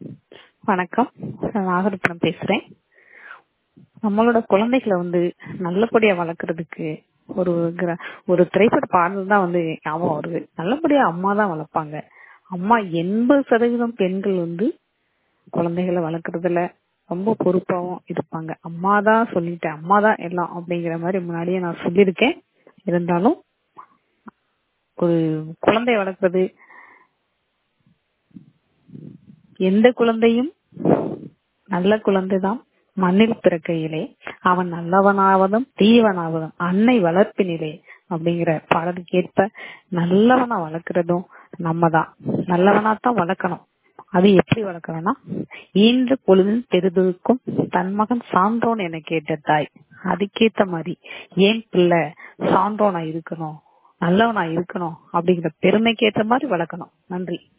வணக்கம் நான் நாகரத்னம் பேசுறேன் நம்மளோட குழந்தைகளை வந்து நல்லபடியா வளர்க்கறதுக்கு ஒரு கிர- ஒரு திரைப்பட பாடல் தான் வந்து ஞாபகம் வருது நல்லபடியா அம்மா தான் வளர்ப்பாங்க அம்மா எண்பது சதவீதம் பெண்கள் வந்து குழந்தைகளை வளர்க்கறதுல ரொம்ப பொறுப்பாவும் இருப்பாங்க அம்மா தான் சொல்லிட்டேன் அம்மா தான் எல்லாம் அப்படிங்கிற மாதிரி முன்னாடியே நான் சொல்லியிருக்கேன் இருந்தாலும் ஒரு குழந்தை வளர்க்கறது எந்த குழந்தையும் நல்ல குழந்தைதான் மண்ணில் பிறக்கையிலே அவன் நல்லவனாவதும் தீவனாவதும் அன்னை வளர்ப்பினிலே அப்படிங்கிற பாடலுக்கு ஏற்ப நல்லவனா வளர்க்கறதும் நம்ம தான் நல்லவனா தான் வளர்க்கணும் அது எப்படி வளர்க்கணும்னா ஈன்ற பொழுதில் பெரிதுக்கும் தன் மகன் சான்றோன் என கேட்ட தாய் அதுக்கேத்த மாதிரி ஏன் பிள்ளை சான்றோனா இருக்கணும் நல்லவனா இருக்கணும் அப்படிங்கிற பெருமைக்கு ஏத்த மாதிரி வளர்க்கணும் நன்றி